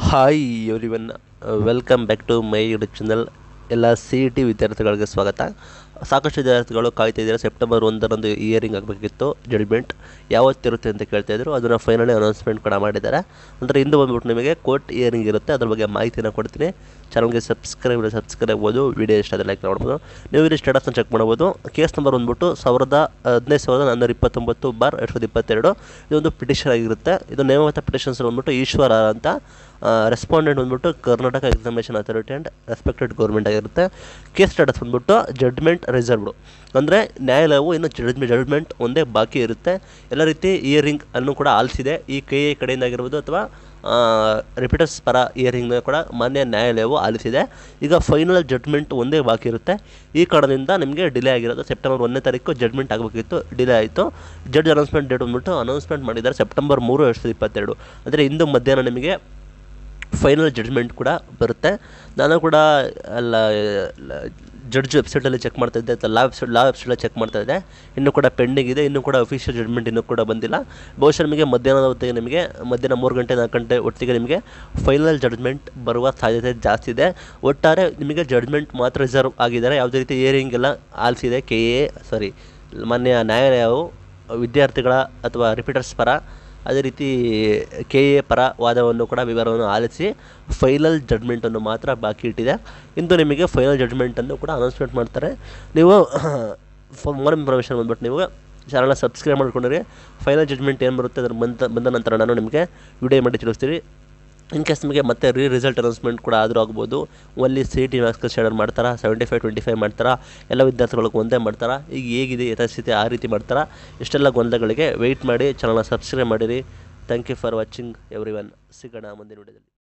hi everyone welcome back to my YouTube channel ಎಲ್ಲ C E T ವಿದ್ಯಾರ್ಥಿಗಳಿಗೆ ಸ್ವಾಗತ ಸಾಕಷ್ಟು ವಿದ್ಯಾರ್ಥಿಗಳು ಕಾಯ್ತಾ ಇದ್ದಾರೆ ಸೆಪ್ಟೆಂಬರ್ ಒಂದರಂದು ಇಯರಿಂಗ್ ಆಗಬೇಕಿತ್ತು ಜಡ್ಮೆಂಟ್ ಯಾವತ್ತಿರುತ್ತೆ ಅಂತ ಕೇಳ್ತಾ ಇದ್ರು ಅದನ್ನು ಫೈನಲಿ ಅನೌನ್ಸ್ಮೆಂಟ್ ಕೂಡ ಮಾಡಿದ್ದಾರೆ ಅಂದರೆ ಇಂದು ಬಂದ್ಬಿಟ್ಟು ನಿಮಗೆ ಕೋರ್ಟ್ ಇಯರಿಂಗ್ ಇರುತ್ತೆ ಅದ್ರ ಬಗ್ಗೆ ಮಾಹಿತಿನ ಕೊಡ್ತೀನಿ ಚಾನಲ್ಗೆ ಸಬ್ಸ್ಕ್ರೈಬ್ ಸಬ್ಸ್ಕ್ರೈಬ್ ಆಗ್ಬೋದು ವಿಡಿಯೋ ಇಷ್ಟ ಆದರೆ ಲೈಕ್ ಮಾಡ್ಬೋದು ನೀವು ಇಲ್ಲಿ ಸ್ಟೇಟಸ್ನ ಚೆಕ್ ಮಾಡ್ಬೋದು ಕೇಸ್ ನಂಬರ್ ಬಂದ್ಬಿಟ್ಟು ಸಾವಿರದ ಹದಿನೈದು ಸಾವಿರದ ನಾನ್ನೂರ ಇಪ್ಪತ್ತೊಂಬತ್ತು ಬಾರ್ ಎರಡು ಸಾವಿರದ ಇಪ್ಪತ್ತೆರಡು ಇದೊಂದು ಪಿಟಿಷನ್ ಆಗಿರುತ್ತೆ ಇದು ನೇಮಕ ಪಿಟಿಷನ್ಸ್ ಬಂದ್ಬಿಟ್ಟು ಈಶ್ವರ ಅಂತ ರೆಸ್ಪಾಂಡೆಂಟ್ ಬಂದ್ಬಿಟ್ಟು Karnataka examination authority and respected government ಆಗಿರುತ್ತೆ ಕೇಸ್ ಸ್ಟೇಟಸ್ ಬಂದ್ಬಿಟ್ಟು ಜಡ್ಮೆಂಟ್ ರಿಸರ್ವ್ಡು ಅಂದರೆ ನ್ಯಾಯಾಲಯವು ಇನ್ನು ಜಡ್ಮೆಂಟ್ ಜಡ್ಮೆಂಟ್ ಒಂದೇ ಬಾಕಿ ಇರುತ್ತೆ ಎಲ್ಲ ರೀತಿ ಇಯರಿಂಗ್ ಅನ್ನು ಕೂಡ ಆಲಿಸಿದೆ ಈ ಕೆ ಎ ಕಡೆಯಿಂದ ಆಗಿರ್ಬೋದು ಅಥವಾ ರಿಪೀಟರ್ಸ್ ಪರ ಇಯರಿಂಗ್ನ ಕೂಡ ಮಾನ್ಯ ನ್ಯಾಯಾಲಯವು ಆಲಿಸಿದೆ ಈಗ ಫೈನಲ್ ಜಡ್ಮೆಂಟ್ ಒಂದೇ ಬಾಕಿ ಇರುತ್ತೆ ಈ ಕಾರಣದಿಂದ ನಿಮಗೆ ಡಿಲೇ ಆಗಿರೋದು ಸೆಪ್ಟೆಂಬರ್ ಒಂದನೇ ತಾರೀಕು ಜಡ್ಮೆಂಟ್ ಆಗಬೇಕಿತ್ತು ಡಿಲೇ ಆಯಿತು ಜಡ್ಜ್ ಅನೌನ್ಸ್ಮೆಂಟ್ ಡೇಟ್ ಬಂದ್ಬಿಟ್ಟು ಅನೌನ್ಸ್ಮೆಂಟ್ ಮಾಡಿದ್ದಾರೆ ಸೆಪ್ಟೆಂಬರ್ ಮೂರು ಎರಡು ಸಾವಿರದ ಇಪ್ಪತ್ತೆರಡು ಅಂದರೆ ಇಂದು ಮಧ್ಯಾಹ್ನ ನಿಮಗೆ ಫೈನಲ್ ಜಡ್ಜ್ಮೆಂಟ್ ಕೂಡ ಬರುತ್ತೆ ನಾನು ಕೂಡ ಅಲ್ಲ ಜಡ್ಜ್ ವೆಬ್ಸೈಟಲ್ಲಿ ಚೆಕ್ ಮಾಡ್ತಾ ಇದ್ದೆ ಅಥವಾ ಲಾ ವೆಬ್ಸೈಟ್ ಲಾ ವೆಬ್ಸೈಟಲ್ಲಿ ಚೆಕ್ ಮಾಡ್ತಾ ಇದ್ದೆ ಇನ್ನೂ ಕೂಡ ಪೆಂಡಿಂಗ್ ಇದೆ ಇನ್ನೂ ಕೂಡ ಅಫಿಷಿಯಲ್ ಜಡ್ಮೆಂಟ್ ಇನ್ನೂ ಕೂಡ ಬಂದಿಲ್ಲ ಬಹುಶಃ ನಿಮಗೆ ಮಧ್ಯಾಹ್ನದ ಹೊತ್ತಿಗೆ ನಿಮಗೆ ಮಧ್ಯಾಹ್ನ ಮೂರು ಗಂಟೆ ನಾಲ್ಕು ಗಂಟೆ ಹೊತ್ತಿಗೆ ನಿಮಗೆ ಫೈನಲ್ ಜಡ್ಜ್ಮೆಂಟ್ ಬರುವ ಸಾಧ್ಯತೆ ಜಾಸ್ತಿ ಇದೆ ಒಟ್ಟಾರೆ ನಿಮಗೆ ಜಡ್ಜ್ಮೆಂಟ್ ಮಾತ್ರ ರಿಸರ್ವ್ ಆಗಿದ್ದಾರೆ ಯಾವುದೇ ರೀತಿ ಇಯರಿಂಗ್ ಎಲ್ಲ ಆಲಿಸಿದೆ ಕೆ ಎ ಸಾರಿ ಮಾನ್ಯ ನ್ಯಾಯಾಲಯವು ವಿದ್ಯಾರ್ಥಿಗಳ ಅಥವಾ ರಿಪೀಟರ್ಸ್ ಪರ ಅದೇ ರೀತಿ ಕೆ ಎ ಪರ ವಾದವನ್ನು ಕೂಡ ವಿವರವನ್ನು ಆಲಿಸಿ ಫೈನಲ್ ಜಡ್ಮೆಂಟನ್ನು ಮಾತ್ರ ಬಾಕಿ ಇಟ್ಟಿದೆ ಇಂದು ನಿಮಗೆ ಫೈನಲ್ ಜಡ್ಮೆಂಟನ್ನು ಕೂಡ ಅನೌನ್ಸ್ಮೆಂಟ್ ಮಾಡ್ತಾರೆ ನೀವು ಮೋರ್ ಇನ್ಫಾರ್ಮೇಷನ್ ಬಂದ್ಬಿಟ್ಟು ನೀವು ಚಾನಲ್ನ ಸಬ್ಸ್ಕ್ರೈಬ್ ಮಾಡ್ಕೊಂಡ್ರೆ ಫೈನಲ್ ಜಡ್ಮೆಂಟ್ ಏನು ಬರುತ್ತೆ ಅದ್ರ ಬಂದ ಬಂದ ನಂತರ ನಾನು ನಿಮಗೆ ವಿಡಿಯೋ ಮಾಡಿ ತಿಳಿಸ್ತೀನಿ ಇನ್ ಕೇಸ್ ನಿಮಗೆ ಮತ್ತೆ ರೀ ರಿಸಲ್ಟ್ ಅನೌನ್ಸ್ಮೆಂಟ್ ಕೂಡ ಆದರೂ ಆಗ್ಬೋದು ಒನ್ಲಿ ಸಿ ಟಿ ಮ್ಯಾಕ್ಸ್ ಶೇಡರ್ ಮಾಡ್ತಾರಾ ಸೆವೆಂಟಿ ಫೈವ್ ಟ್ವೆಂಟಿ ಫೈವ್ ಮಾಡ್ತಾರಾ ಎಲ್ಲ ವಿದ್ಯಾರ್ಥಿಗಳಿಗೆ ಒಂದೇ ಮಾಡ್ತಾರಾ ಈಗ ಹೇಗಿದೆ ಯಥಾಸ್ಥಿತಿ ಆ ರೀತಿ ಮಾಡ್ತಾರಾ ಇಷ್ಟೆಲ್ಲ ಗೊಂದಲಗಳಿಗೆ ವೆಯ್ಟ್ ಮಾಡಿ ಚಾನಲ್ನ ಸಬ್ಸ್ಕ್ರೈಬ್ ಮಾಡಿರಿ thank you for watching everyone ಸಿಗೋಣ ಮುಂದಿನ ವಿಡಿಯೋದಲ್ಲಿ